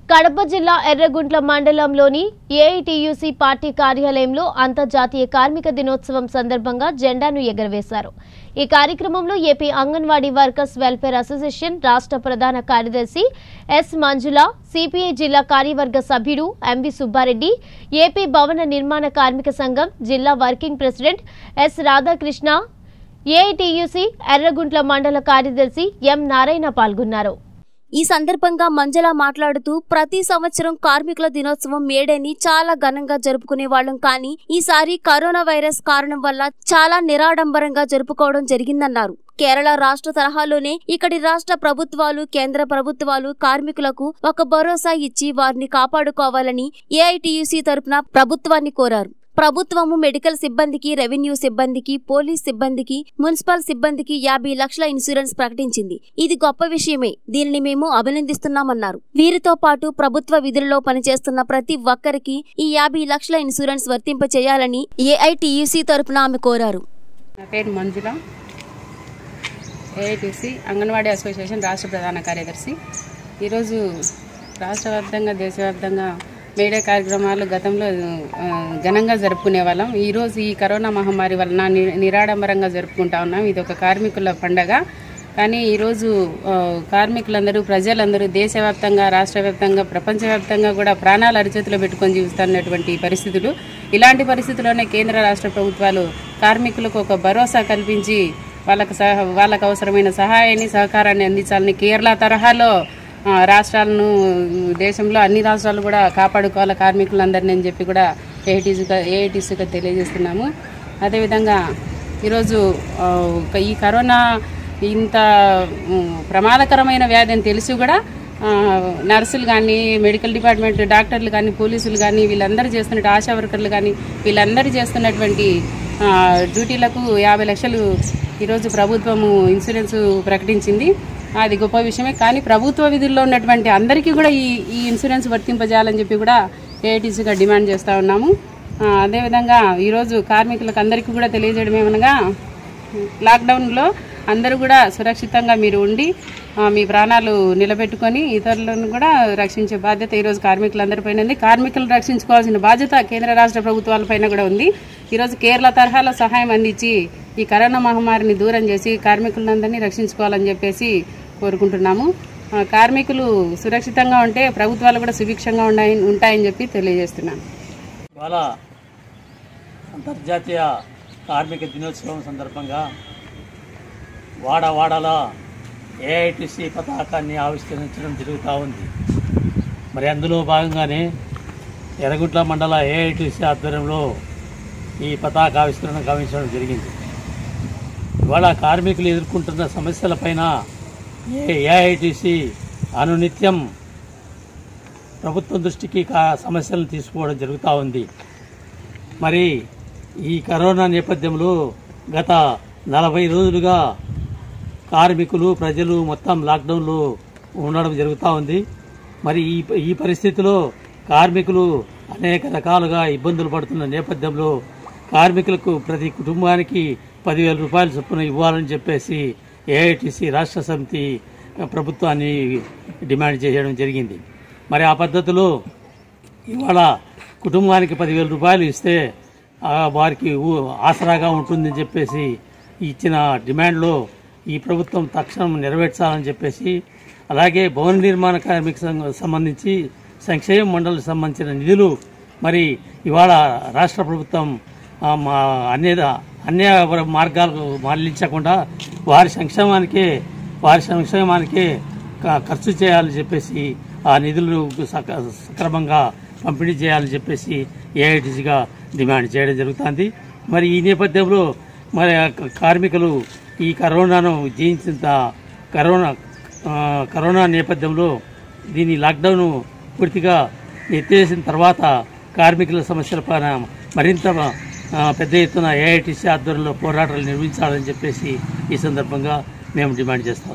కడప జిల్లా ఎర్రగుంట్ల మండలంలోని AITUC party కార్యాలయంలో అంతర్జాతీయ కార్మిక దినోత్సవం సందర్భంగా జెండాను ఎగరవేశారు ఈ కార్యక్రమంలో AP anganwadi workers welfare association రాష్ట్ర ప్రధాన కార్యదర్శి ఎస్ మంజుల సిపిఐ జిల్లా కార్యవర్గ సభ్యుడు ఎంవి సుబ్బారెడ్డి ఏపీ భవన నిర్మాణ కార్మిక సంఘం జిల్లా working president S Radhakrishna AITUC Yerraguntla మండల కార్యదర్శి ఎం నారాయణ పాల్గొన్నారు ఈ సందర్భంగా మంజల మాట్లాడుతూ ప్రతి సంవత్సరం కార్మికుల దినోత్సవం మేడేని చాలా ఘనంగా జరుపుకునే వాళ్ళం కానీ ఈసారి కరోనా వైరస్ కారణం వల్ల చాలా నిరాడంబరంగా జరుపుకోవడం జరిగిందన్నారు కేరళ రాష్ట్ర తరహాలోనే ఇక్కడి రాష్ట్ర ప్రభుత్వాలు కేంద్ర ప్రభుత్వాలు కార్మికులకు ఒక భరోసా ఇచ్చి వారిని కాపాడుకోవాలని ఏఐటియుసి తరపున ప్రభుత్వాన్ని కోరారు ప్రభుత్వము మెడికల్ సిబ్బందికి రెవెన్యూ సిబ్బందికి పోలీస్ సిబ్బందికి మున్సిపల్ సిబ్బందికి యాభై లక్షల ఇన్సూరెన్స్ ప్రకటించింది ఇది గొప్ప విషయమే దీనిని మేము అభినందిస్తున్నామన్నారు వీరితో పాటు ప్రభుత్వ విధులలో పనిచేస్తున్న ప్రతి ఒక్కరికి ఈ యాభై లక్షల ఇన్సూరెన్స్ వర్తింపచేయాలని ఏఐటియుసి తరపున ఆమె కోరారు నా పేరు మంజుల ఏఐటీసీ అంగన్వాడీ అసోసియేషన్ రాష్ట్ర ప్రధాన కార్యదర్శి ఈరోజు రాష్ట్ర వ్యాప్తంగా దేశవ్యాప్తంగా మేడే కార్యక్రమాలు గతంలో ఆ, ఘనంగా జరుపుకునే వాళ్ళం ఈరోజు ఈ కరోనా మహమ్మారి వలన ని- నిరాడంబరంగా జరుపుకుంటా ఉన్నాం ఇది ఒక కార్మికుల పండగ కానీ ఈరోజు ఆ, కార్మికులందరూ ప్రజలందరూ దేశవ్యాప్తంగా రాష్ట్ర వ్యాప్తంగా ప్రపంచవ్యాప్తంగా కూడా ప్రాణాలు అరిచేతిలో పెట్టుకొని జీవిస్తున్నటువంటి పరిస్థితులు ఇలాంటి పరిస్థితుల్లోనే కేంద్ర రాష్ట్ర ప్రభుత్వాలు కార్మికులకు ఒక భరోసా కల్పించి వాళ్ళకు సహ వాళ్ళకు అవసరమైన సహాయాన్ని సహకారాన్ని అందించాలని కేరళ తరహాలో ఆ, రాష్ట్రాలను దేశంలో అన్ని రాష్ట్రాలు కూడా కాపాడుకోవాలి కార్మికులందరినీ అని చెప్పి కూడా ఏఐటీసీగా ఏఐటీసీగా తెలియజేస్తున్నాము అదేవిధంగా ఈరోజు ఆ, ఒక ఈ కరోనా ఇంత ఉమ్, ప్రమాదకరమైన వ్యాధి అని తెలిసి కూడా ఆ, నర్సులు కానీ మెడికల్ డిపార్ట్మెంట్ డాక్టర్లు కానీ పోలీసులు కానీ వీళ్ళందరూ చేస్తున్న ఆశా వర్కర్లు కానీ వీళ్ళందరూ చేస్తున్నటువంటి ఆ, డ్యూటీలకు యాభై లక్షలు ఈరోజు ప్రభుత్వము ఇన్సూరెన్స్ ప్రకటించింది అది గొప్ప విషయమే కానీ ప్రభుత్వ విధుల్లో ఉన్నటువంటి అందరికీ కూడా ఈ ఈ ఇన్సూరెన్స్ వర్తింపజేయాలని చెప్పి కూడా ఏఐటీసీగా డిమాండ్ చేస్తూ ఉన్నాము ఆ, అదేవిధంగా ఈరోజు కార్మికులకు అందరికీ కూడా తెలియజేయడం ఏమనగా లాక్డౌన్లో అందరూ కూడా సురక్షితంగా మీరు ఉండి ఆ, మీ ప్రాణాలు నిలబెట్టుకొని ఇతరులను కూడా రక్షించే బాధ్యత ఈరోజు కార్మికులందరిపైన ఉంది కార్మికులను రక్షించుకోవాల్సిన బాధ్యత కేంద్ర రాష్ట్ర ప్రభుత్వాలపైన కూడా ఉంది ఈరోజు కేరళ తరహాలో సహాయం అందించి ఈ కరోనా మహమ్మారిని దూరం చేసి కార్మికులందరినీ రక్షించుకోవాలని చెప్పేసి కోరుకుంటున్నాము ఆ, కార్మికులు సురక్షితంగా ఉంటే ప్రభుత్వాలు కూడా సుభిక్షంగా ఉన్నాయి ఉంటాయని చెప్పి తెలియజేస్తున్నాను ఇవాళ అంతర్జాతీయ కార్మిక దినోత్సవం సందర్భంగా వాడ వాడలా ఏఐటిసి పతాకాన్ని ఆవిష్కరించడం జరుగుతూ ఉంది మరి అందులో భాగంగానే ఎర్రగుట్ల మండల ఏఐటిసి ఆధ్వర్యంలో ఈ పతాక ఆవిష్కరణ గావించడం జరిగింది ఇవాళ కార్మికులు ఎదుర్కొంటున్న సమస్యలపైన ఏ ఏఐటిసి అనునిత్యం ప్రభుత్వం దృష్టికి కా- సమస్యలను తీసుకోవడం జరుగుతూ ఉంది మరి ఈ కరోనా నేపథ్యంలో గత నలభై రోజులుగా కార్మికులు ప్రజలు మొత్తం లాక్డౌన్లో ఉండడం జరుగుతూ ఉంది మరి ఈ ఈ పరిస్థితిలో కార్మికులు అనేక రకాలుగా ఇబ్బందులు పడుతున్న నేపథ్యంలో కార్మికులకు ప్రతి కుటుంబానికి పదివేల రూపాయల చొప్పున ఇవ్వాలని చెప్పేసి ఏఐటిసి రాష్ట్ర సమితి ప్రభుత్వాన్ని డిమాండ్ చేయడం జరిగింది మరి ఆ పద్ధతిలో ఇవాళ కుటుంబానికి పదివేల రూపాయలు ఇస్తే ఆ, వారికి ఊ- ఆసరాగా ఉంటుందని చెప్పేసి ఇచ్చిన డిమాండ్లో ఈ ప్రభుత్వం తక్షణం నెరవేర్చాలని చెప్పేసి అలాగే భవన నిర్మాణ కార్మిక సంఘ సంబంధించి సంక్షేమ మండలికి సంబంధించిన నిధులు మరి ఇవాళ రాష్ట్ర ప్రభుత్వం ఆ, మా అన్య అన్య మార్గాలకు మరలించకుండా వారి సంక్షేమానికే వారి సంక్షేమానికే క- ఖర్చు చేయాలని చెప్పేసి ఆ నిధులు సక- సక్రమంగా పంపిణీ చేయాలని చెప్పేసి ఏఐటీసీగా డిమాండ్ చేయడం జరుగుతుంది మరి ఈ నేపథ్యంలో మరి ఆ క- కార్మికులు ఈ కరోనాను జయించిన కరోనా ఆ, కరోనా నేపథ్యంలో దీని లాక్డౌన్ పూర్తిగా ఎత్తేసిన తర్వాత కార్మికుల సమస్యలపైన మరింత ఆ, పెద్ద ఎత్తున ఏఐటీసీ ఆధ్వర్యంలో పోరాటాలు నిర్వహించాలని చెప్పేసి ఈ సందర్భంగా మేము డిమాండ్ చేస్తాం